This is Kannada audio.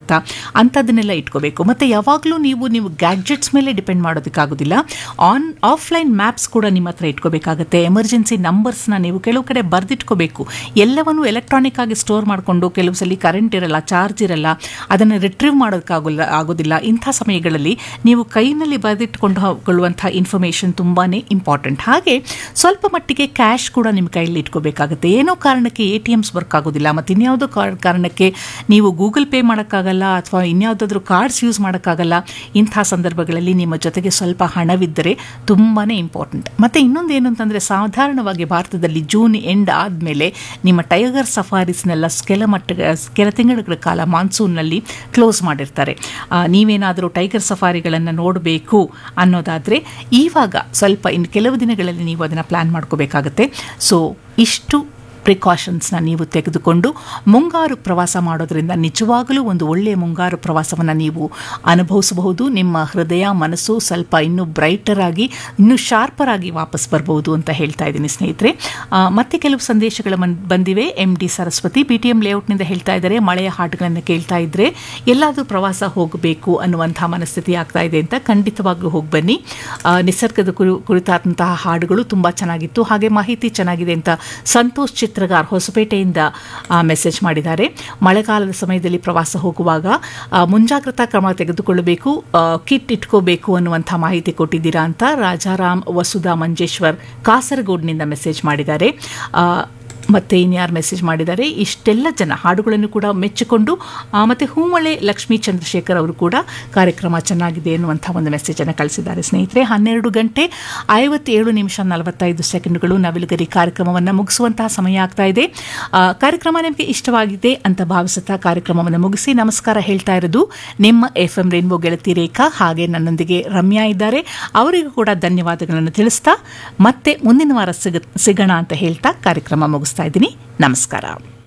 ಮಾಡೋಕ್ಕಾಗತ್ತಾ ಅಂಥದ್ದನ್ನೆಲ್ಲ ಇಟ್ಕೋಬೇಕು ಮತ್ತು ಯಾವಾಗಲೂ ನೀವು ನೀವು ಗ್ಯಾಡ್ಜೆಟ್ಸ್ ಮೇಲೆ ಡಿಪೆಂಡ್ ಮಾಡೋದಕ್ಕಾಗೋದಿಲ್ಲ ಆನ್ ಆಫ್ಲೈನ್ ಮ್ಯಾಪ್ಸ್ ಕೂಡ ನಿಮ್ಮ ಹತ್ರ ಇಟ್ಕೋಬೇಕಾಗತ್ತೆ ಎಮರ್ಜೆನ್ಸಿ ನಂಬರ್ಸ್ನ ನೀವು ಕೆಲವು ಕಡೆ ಬರೆದಿಟ್ಕೋಬೇಕು ಎಲ್ಲವನ್ನು ಎಲೆಕ್ಟ್ರಾನಿಕ್ ಆಗಿ ಸ್ಟೋರ್ ಮಾಡಿಕೊಂಡು ಕೆಲವು ಸಲ ಕರೆಂಟ್ ಇರಲ್ಲ ಚಾರ್ಜ್ ಇರಲ್ಲ ಅದನ್ನು ರಿಟ್ರೀವ್ ಮಾಡೋದಕ್ಕಾಗಲ್ಲ ಆಗೋದಿಲ್ಲ ಇಂಥ ಸಮಯಗಳಲ್ಲಿ ನೀವು ಕೈನಲ್ಲಿ ಬರೆದಿಟ್ಕೊಂಡು ಕೊಳ್ಳುವಂಥ ಇನ್ಫಾರ್ಮೇಷನ್ ತುಂಬಾ ಇಂಪಾರ್ಟೆಂಟ್ ಹಾಗೆ ಸ್ವಲ್ಪ ಮಟ್ಟಿಗೆ ಕ್ಯಾಶ್ ಕೂಡ ನಿಮ್ಮ ಕೈಯಲ್ಲಿ ಇಟ್ಕೋಬೇಕಾಗುತ್ತೆ ಏನೋ ಕಾರಣಕ್ಕೆ ಎ ಟಿ ಎಮ್ಸ್ ವರ್ಕ್ ಆಗೋದಿಲ್ಲ ಮತ್ತು ಇನ್ಯಾವುದೋ ಕಾರಣಕ್ಕೆ ನೀವು ಗೂಗಲ್ ಪೇ ಮಾಡೋಕ್ಕಾಗಲ್ಲ ಅಥವಾ ಇನ್ಯಾವುದಾದ್ರೂ ಕಾರ್ಡ್ಸ್ ಯೂಸ್ ಮಾಡೋಕ್ಕಾಗಲ್ಲ ಇಂಥ ಸಂದರ್ಭಗಳಲ್ಲಿ ನಿಮ್ಮ ಜೊತೆಗೆ ಸ್ವಲ್ಪ ಹಣವಿದ್ದರೆ ತುಂಬಾ ಇಂಪಾರ್ಟೆಂಟ್ ಮತ್ತು ಇನ್ನೊಂದು ಏನು ಅಂತಂದರೆ ಸಾಧಾರಣವಾಗಿ ಭಾರತದಲ್ಲಿ ಜೂನ್ ಎಂಡ್ ಆದಮೇಲೆ ನಿಮ್ಮ ಟೈಗರ್ ಸಫಾರೀಸ್ನೆಲ್ಲ ಕೆಲ ಮಟ್ಟ ಕೆಲ ತಿಂಗಳ ಕಾಲ ಮಾನ್ಸೂನ್ನಲ್ಲಿ ಕ್ಲೋಸ್ ಮಾಡಿರ್ತಾರೆ ನೀವೇನಾದರೂ ಟೈಗರ್ ಸಫಾರಿಗಳನ್ನು ನೋಡಬೇಕು ಅನ್ನೋದಾದರೆ ಈವಾಗ ಸ್ವಲ್ಪ ಇನ್ನು ಕೆಲವು ದಿನಗಳಲ್ಲಿ ನೀವು ಅದನ್ನು ಪ್ಲ್ಯಾನ್ ಮಾಡ್ಕೋಬೇಕಾಗತ್ತೆ ಸೊ ಇಷ್ಟು ಪ್ರಿಕಾಷನ್ಸ್ನ ನೀವು ತೆಗೆದುಕೊಂಡು ಮುಂಗಾರು ಪ್ರವಾಸ ಮಾಡೋದ್ರಿಂದ ನಿಜವಾಗಲೂ ಒಂದು ಒಳ್ಳೆಯ ಮುಂಗಾರು ಪ್ರವಾಸವನ್ನು ನೀವು ಅನುಭವಿಸಬಹುದು ನಿಮ್ಮ ಹೃದಯ ಮನಸ್ಸು ಸ್ವಲ್ಪ ಇನ್ನೂ ಬ್ರೈಟರ್ ಆಗಿ ಇನ್ನೂ ಶಾರ್ಪರ್ ಆಗಿ ವಾಪಸ್ ಬರ್ಬೋದು ಅಂತ ಹೇಳ್ತಾ ಇದ್ದೀನಿ ಸ್ನೇಹಿತರೆ ಮತ್ತೆ ಕೆಲವು ಸಂದೇಶಗಳು ಬಂದಿವೆ M D Saraswathi B T M ಲೇಔಟ್ನಿಂದ ಹೇಳ್ತಾ ಇದ್ದಾರೆ ಮಳೆಯ ಹಾಡುಗಳನ್ನು ಕೇಳ್ತಾ ಇದ್ದರೆ ಎಲ್ಲಾದರೂ ಪ್ರವಾಸ ಹೋಗಬೇಕು ಅನ್ನುವಂಥ ಮನಸ್ಥಿತಿ ಆಗ್ತಾ ಇದೆ ಅಂತ ಖಂಡಿತವಾಗ್ಲೂ ಹೋಗಿ ಬನ್ನಿ ನಿಸರ್ಗದ ಕುರಿ ಕುರಿತಾದಂತಹ ಹಾಡುಗಳು ತುಂಬ ಚೆನ್ನಾಗಿತ್ತು ಹಾಗೆ ಮಾಹಿತಿ ಚೆನ್ನಾಗಿದೆ ಅಂತ ಸಂತೋಷ್ ಚಿತ್ರಗಾರ್ ಹೊಸಪೇಟೆಯಿಂದ ಮೆಸೇಜ್ ಮಾಡಿದ್ದಾರೆ ಮಳೆಗಾಲದ ಸಮಯದಲ್ಲಿ ಪ್ರವಾಸ ಹೋಗುವಾಗ ಮುಂಜಾಗ್ರತಾ ಕ್ರಮ ತೆಗೆದುಕೊಳ್ಳಬೇಕು ಕಿಟ್ ಇಟ್ಕೋಬೇಕು ಅನ್ನುವಂಥ ಮಾಹಿತಿ ಕೊಟ್ಟಿದ್ದೀರಾ ಅಂತ ರಾಜಾರಾಮ್ ವಸುಧಾ ಮಂಜೇಶ್ವರ್ ಕಾಸರಗೋಡ್ನಿಂದ ಮೆಸೇಜ್ ಮಾಡಿದ್ದಾರೆ ಮತ್ತೆ ಇನ್ಯಾರು ಮೆಸೇಜ್ ಮಾಡಿದ್ದಾರೆ ಇಷ್ಟೆಲ್ಲ ಜನ ಹಾಡುಗಳನ್ನು ಕೂಡ ಮೆಚ್ಚಿಕೊಂಡು ಮತ್ತು ಹೂಮಳೆ ಲಕ್ಷ್ಮೀ ಚಂದ್ರಶೇಖರ್ ಅವರು ಕೂಡ ಕಾರ್ಯಕ್ರಮ ಚೆನ್ನಾಗಿದೆ ಎನ್ನುವಂಥ ಒಂದು ಮೆಸೇಜನ್ನು ಕಳಿಸಿದ್ದಾರೆ ಸ್ನೇಹಿತರೆ ಹನ್ನೆರಡು ಗಂಟೆ ಐವತ್ತೇಳು ನಿಮಿಷ ನಲವತ್ತೈದು ಸೆಕೆಂಡ್ಗಳು ನವಿಲುಗರಿ ಕಾರ್ಯಕ್ರಮವನ್ನು ಮುಗಿಸುವಂತಹ ಸಮಯ ಆಗ್ತಾ ಇದೆ ಕಾರ್ಯಕ್ರಮ ನಿಮಗೆ ಇಷ್ಟವಾಗಿದೆ ಅಂತ ಭಾವಿಸುತ್ತಾ ಕಾರ್ಯಕ್ರಮವನ್ನು ಮುಗಿಸಿ ನಮಸ್ಕಾರ ಹೇಳ್ತಾ ಇರೋದು ನಿಮ್ಮ ಎಫ್ ಎಂ ರೇನ್ಬೋ ಗೆಳತಿ ರೇಖಾ ಹಾಗೆ ನನ್ನೊಂದಿಗೆ ರಮ್ಯಾ ಇದ್ದಾರೆ ಅವರಿಗೂ ಕೂಡ ಧನ್ಯವಾದಗಳನ್ನು ತಿಳಿಸ್ತಾ ಮತ್ತೆ ಮುಂದಿನ ವಾರ ಸಿಗ ಸಿಗೋಣ ಅಂತ ಹೇಳ್ತಾ ಕಾರ್ಯಕ್ರಮ ಮುಗಿಸ್ತಾ ಇದ್ದೀನಿ ನಮಸ್ಕಾರ